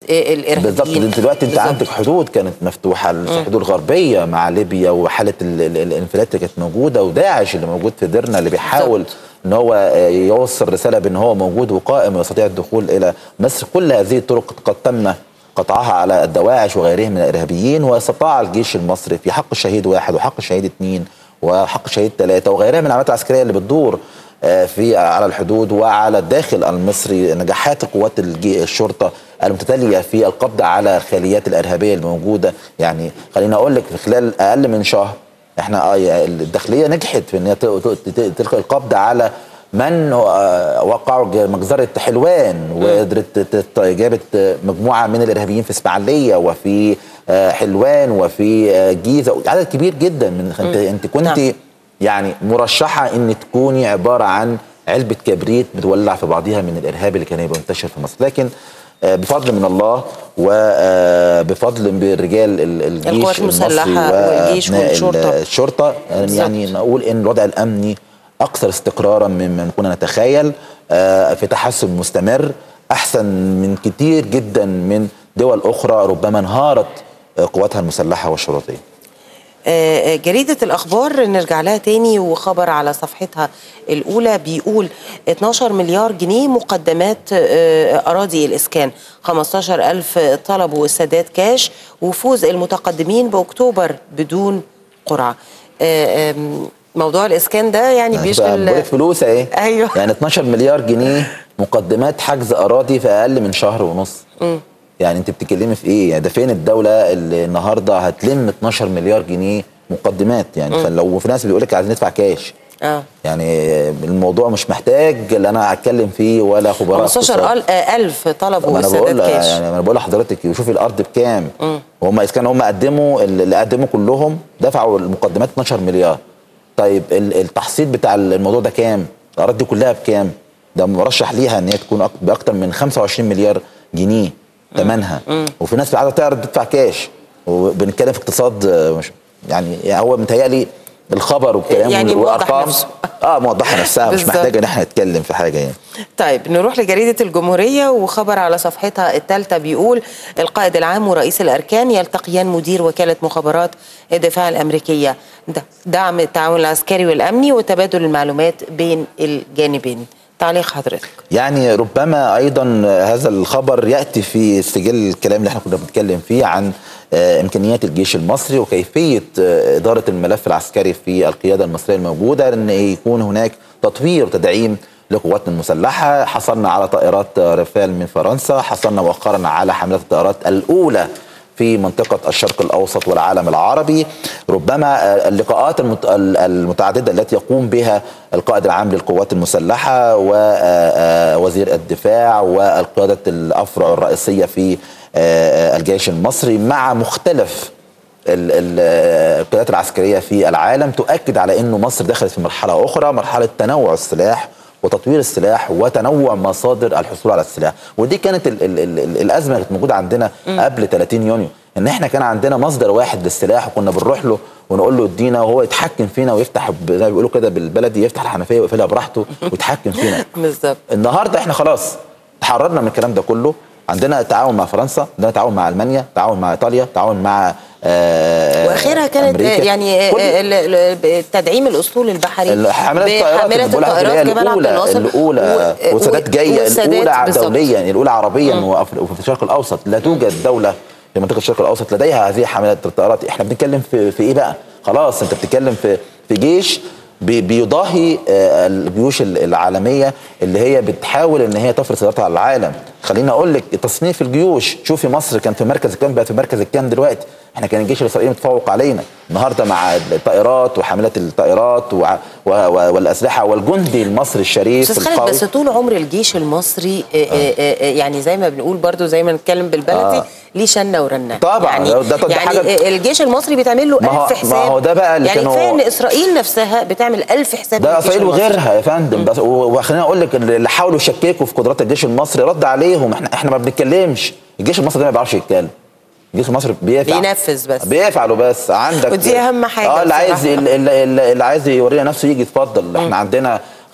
آه، الارهابيين بالظبط انت دلوقتي انت بالظبط. عندك حدود كانت مفتوحه الحدود الغربيه مع ليبيا وحاله ال- ال- الانفلات اللي كانت موجوده وداعش اللي موجود في ديرنا اللي بيحاول بالظبط. ان هو آه، يوصل رساله بان هو موجود وقائم ويستطيع الدخول الى مصر كل هذه الطرق قد تم قطعها على الدواعش وغيرهم من الارهابيين واستطاع الجيش المصري في حق الشهيد واحد وحق الشهيد اثنين وحق الشهيد ثلاثه وغيرها من العمليات العسكريه اللي بتدور آه، في على الحدود وعلى الداخل المصري نجاحات قوات الجي- الشرطه المتتاليه في القبض على الخليات الارهابيه الموجوده يعني خليني اقول لك في خلال اقل من شهر احنا اه الداخليه نجحت في ان هي ت- ت- ت- تلقي القبض على من آه، وقعوا ج- مجزره حلوان وقدرت ت- ت- جابت مجموعه من الارهابيين في اسماعيليه وفي آه، حلوان وفي آه، جيزه عدد كبير جدا من انت انت كنت نعم. يعني مرشحه ان تكوني عباره عن علبه كبريت بتولع في بعضها من الارهاب اللي كان يبقى منتشر في مصر لكن آه، بفضل من الله وبفضل برجال ال- الجيش القوات المسلحة المصري والجيش وأبناء والشرطة. الشرطه يعني نقول ان الوضع الامني اكثر استقرارا مما كنا نتخيل آه، في تحسن مستمر احسن من كتير جدا من دول اخرى ربما انهارت آه، قواتها المسلحه والشرطيه آه، آه، جريدة الأخبار نرجع لها تاني وخبر على صفحتها الأولى بيقول 12 مليار جنيه مقدمات آه، أراضي الإسكان 15 ألف طلبوا السداد كاش وفوز المتقدمين بأكتوبر بدون قرعة آه، آم، موضوع الإسكان ده يعني بقول بيشغل لك فلوس اهي أيوه. يعني 12 مليار جنيه مقدمات حجز اراضي في اقل من شهر ونص يعني انت بتتكلمي في ايه يعني ده فين الدوله اللي النهارده هتلم 12 مليار جنيه مقدمات يعني فلو في ناس بيقول لك عايزين ندفع كاش اه يعني الموضوع مش محتاج اللي انا هتكلم فيه ولا خبراء 15 اقتصاد. أل- آه، ألف طلبوا ما انا السداد بقول كاش يعني انا بقول لحضرتك شوفي الارض بكام وهم اذا كانوا هم قدموا اللي قدموا كلهم دفعوا المقدمات 12 مليار طيب ال- التحصيل بتاع الموضوع ده كام؟ الارض دي كلها بكام؟ ده مرشح ليها ان هي تكون أك- باكتر من 25 مليار جنيه ثمنها وفي ناس عايزه تعرض تدفع كاش وبنتكلم في اقتصاد آه، مش يعني يعني هو متهيألي الخبر والكلام يعني وال- موضح والارقام نفسه. اه موضحه نفسها مش بالظبط. محتاجه ان احنا نتكلم في حاجه يعني طيب نروح لجريدة الجمهورية وخبر على صفحتها الثالثة بيقول القائد العام ورئيس الأركان يلتقيان مدير وكالة مخابرات الدفاع الأمريكية د- دعم التعاون العسكري والأمني وتبادل المعلومات بين الجانبين تعليق حضرتك يعني ربما ايضا هذا الخبر ياتي في سجل الكلام اللي احنا كنا بنتكلم فيه عن آه، امكانيات الجيش المصري وكيفيه آه، اداره الملف العسكري في القياده المصريه الموجوده ان يكون هناك تطوير وتدعيم لقواتنا المسلحه حصلنا على طائرات آه، رافال من فرنسا حصلنا مؤخرا على حملات الطائرات الاولى في منطقة الشرق الأوسط والعالم العربي ربما آه، اللقاءات المت- ال- المتعددة التي يقوم بها القائد العام للقوات المسلحة ووزير الدفاع والقيادة الأفرع الرئيسية في آه، آه، الجيش المصري مع مختلف ال- ال- القيادات العسكرية في العالم تؤكد على أنه مصر دخلت في مرحلة أخرى مرحلة تنوع السلاح وتطوير السلاح وتنوع مصادر الحصول على السلاح ودي كانت ال ال ال ال الازمه اللي كانت موجوده عندنا قبل 30 يونيو ان احنا كان عندنا مصدر واحد للسلاح وكنا بنروح له ونقول له ادينا وهو يتحكم فينا ويفتح ب- زي ما بيقولوا كده بالبلدي يفتح الحنفيه ويقفلها براحته ويتحكم فينا بالظبط النهارده احنا خلاص تحررنا من الكلام ده كله عندنا تعاون مع فرنسا عندنا تعاون مع المانيا تعاون مع ايطاليا تعاون مع آه واخرها كانت أمريكا. آه، يعني كل- آه، ال- ال- تدعيم الاسطول البحري حملات الطائرات بحاملة اللي بقول لك اللي هي الطائرات جمال عبد الاولى الناصر الاولى و- وسادات و- جايه والسادات الاولى بالظبط. دوليا الاولى عربيا وأف- وفي الشرق الاوسط لا توجد دوله في منطقه الشرق الاوسط لديها هذه حملات الطائرات احنا بنتكلم في, في ايه بقى خلاص انت بتتكلم في في جيش بي- بيضاهي آه، الجيوش ال- العالميه اللي هي بتحاول ان هي تفرض سيطرتها على العالم خليني اقول لك تصنيف الجيوش شوفي مصر كان في مركز الكام بقى في مركز الكام دلوقتي احنا كان الجيش الاسرائيلي متفوق علينا النهارده مع الطائرات وحاملات الطائرات وع- و- و- والاسلحه والجندي المصري الشريف استاذ خالد القوي بس طول عمر الجيش المصري آه. آه آه يعني زي ما بنقول برضو زي ما نتكلم بالبلدي آه. آه. ليه شنه ورنه طبعاً، يعني, ده- ده- ده يعني حاجة- آه، الجيش المصري بيتعمل له ما هو- ألف ما حساب هو ده بقى اللي يعني كانوا- كفايه ان اسرائيل نفسها بتعمل ألف حساب ده للجيش اسرائيل المصري. وغيرها يا فندم بس و- وخليني اقول لك اللي حاولوا يشككوا في قدرات الجيش المصري رد عليهم احنا احنا ما بنتكلمش الجيش المصري ده ما بيعرفش يتكلم الجيش المصري بيفعل بينفذ بس. بيفعلوا بس عندك ودي أهم حاجة اه اللي عايز بصراحة. اللي, اللي, اللي عايز يورينا نفسه يجي يتفضل احنا عندنا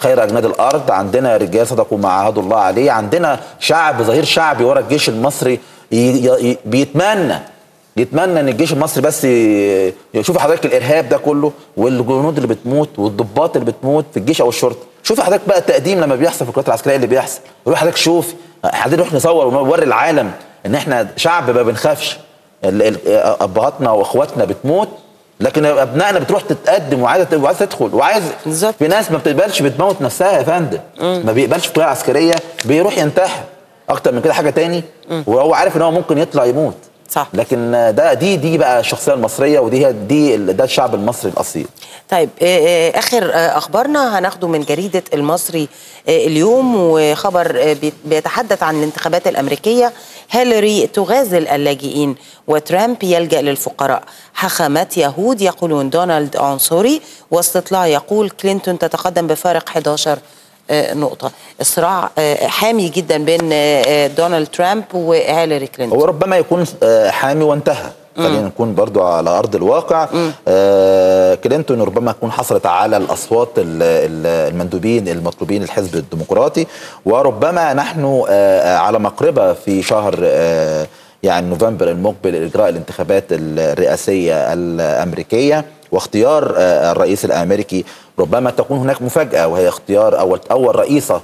خير اجناد الارض عندنا رجال صدقوا ما عهدوا الله عليه عندنا شعب ظهير شعبي ورا الجيش المصري ي- ي- بيتمنى يتمنى ان الجيش المصري بس ي- يشوف حضرتك الارهاب ده كله والجنود اللي بتموت والضباط اللي بتموت في الجيش او الشرطه شوف حضرتك بقى التقديم لما بيحصل في القوات العسكريه اللي بيحصل روح حضرتك شوف حضرتك نروح نصور ونوري العالم ان احنا شعب ما بنخافش ال- ال- ابهاتنا واخواتنا بتموت لكن ابنائنا بتروح تتقدم وعايزه وعايزه تدخل وعايز بالظبط. في ناس ما بتقبلش بتموت نفسها يا فندم ما بيقبلش في القوات العسكريه بيروح ينتحر اكتر من كده حاجه تاني وهو عارف ان هو ممكن يطلع يموت صح. لكن ده دي دي بقى الشخصيه المصريه ودي هي دي ده الشعب المصري الاصيل طيب آه، آه، اخر آه، اخبارنا هناخده من جريده المصري آه، اليوم وخبر آه، بي- بيتحدث عن الانتخابات الامريكيه هيلاري تغازل اللاجئين وترامب يلجا للفقراء حخامات يهود يقولون دونالد عنصري واستطلاع يقول كلينتون تتقدم بفارق 11 آه، نقطة الصراع آه، حامي جدا بين آه، آه، دونالد ترامب وهيلاري كلينتون هو ربما يكون آه، حامي وانتهى خلينا نكون برضو على ارض الواقع آه كلينتون ربما تكون حصلت على الاصوات ال- ال- المندوبين المطلوبين الحزب الديمقراطي وربما نحن آه على مقربه في شهر آه يعني نوفمبر المقبل لاجراء الانتخابات الرئاسيه الامريكيه واختيار آه الرئيس الامريكي ربما تكون هناك مفاجاه وهي اختيار اول اول رئيسه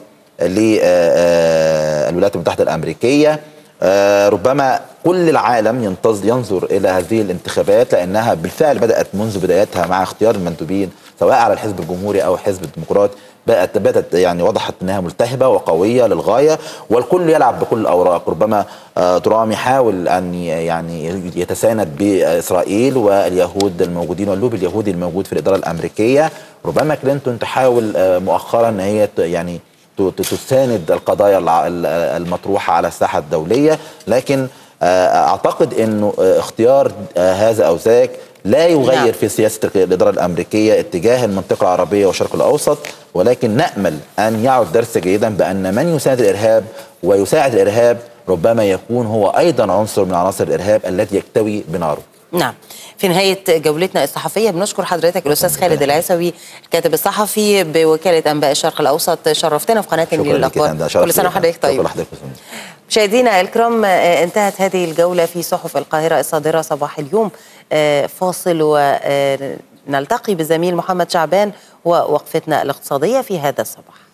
للولايات المتحده الامريكيه آه، ربما كل العالم ينتظر ينظر الى هذه الانتخابات لانها بالفعل بدات منذ بدايتها مع اختيار المندوبين سواء على الحزب الجمهوري او الحزب الديمقراطي بقت بدات يعني وضحت انها ملتهبه وقويه للغايه والكل يلعب بكل الاوراق ربما آه، ترامب يحاول ان ي- يعني يتساند باسرائيل واليهود الموجودين واللوبي اليهودي الموجود في الاداره الامريكيه ربما كلينتون تحاول آه، مؤخرا ان هي ت- يعني ت- ت- تساند القضايا الع- ال- المطروحه على الساحه الدوليه لكن آه، اعتقد انه آه، اختيار آه، هذا او ذاك لا يغير نعم. في سياسه الاداره الامريكيه اتجاه المنطقه العربيه والشرق الاوسط ولكن نامل ان يعد درس جيدا بان من يساند الارهاب ويساعد الارهاب ربما يكون هو ايضا عنصر من عناصر الارهاب التي يكتوي بناره نعم في نهاية جولتنا الصحفية بنشكر حضرتك الأستاذ خالد العيسوي الكاتب الصحفي بوكالة أنباء الشرق الأوسط شرفتنا في قناة شكرا النيل لك يا فندم. الأخبار شرف كل سنة لي. وحضرتك طيب شكرا لحضرتك يا فندم. مشاهدينا الكرام آه، انتهت هذه الجولة في صحف القاهرة الصادرة صباح اليوم آه، فاصل ونلتقي بالزميل محمد شعبان ووقفتنا الاقتصادية في هذا الصباح